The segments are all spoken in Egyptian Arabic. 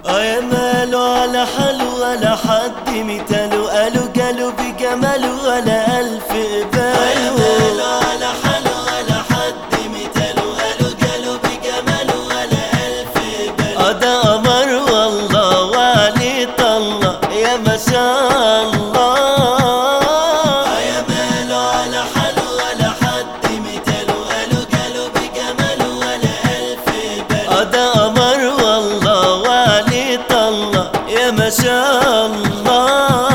اه يا ماله على حلو ولا حد مثاله قالوا قالوا بجماله ولا ألف قباله ماله على حلو ولا حد مثاله قالوا قالوا بجماله ولا ألف قباله اه ده قمر والله وعليه طلة يا ما شاء الله اه يا ماله على حلو ولا حد مثاله قالوا قالوا بجماله ولا ألف قباله اه ده قمر والله وعليه طلة يا ما شاء الله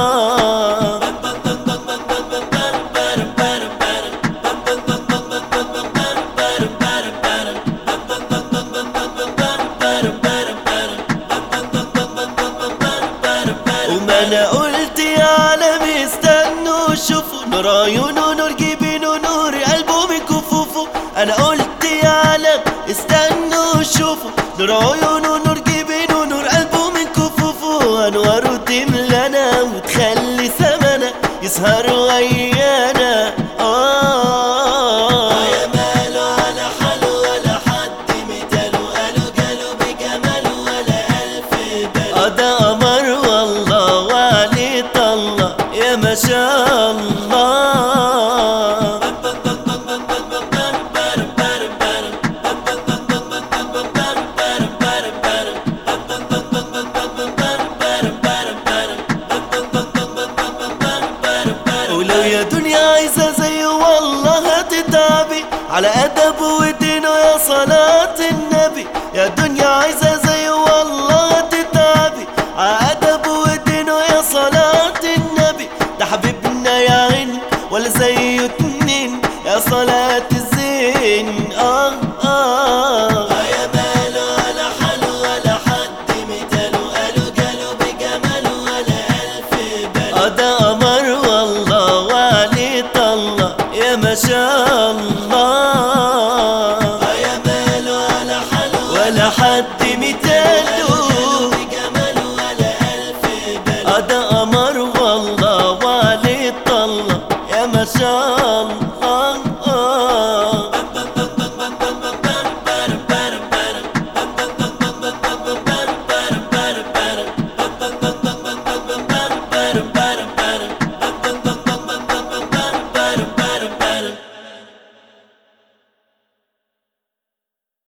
وما انا قلت يا عالم استنوا شوفوا نور عيونه نور جبينه نور قلبه من كفوفه انا قلت يا عالم استنوا شوفوا نور عيونه نور جبينه نور قلبه من كفوفه انواره تملانا وتخلي سمنا يسهر ويانا اه يا ماله على حاله ولا حد مثاله قالوا قالوا بجماله ولا ألف بال اه ده قمر والله وعليه طلة يا ما شاء الله ولو يا دنيا عايزة زيه والله هتتعبي على أدبه ودينه يا صلاة النبي يا دنيا عايزة زيه والله هتتعبي على أدبه ودينه يا صلاة النبي ده حبيبنا يا عيني ولا زيه اتنين يا صلاة الزين آه آه يا ماله ولا حلو ولا حد مثاله قالوا قالوا بجماله ولا ألف بال اه ده قمر والله وعليه طلة يا ما شاء الله يا ماله ولا حلو ولا حد مثاله بجماله ولا ألف بال اه ده قمر والله وعليه طلة يا ما شاء الله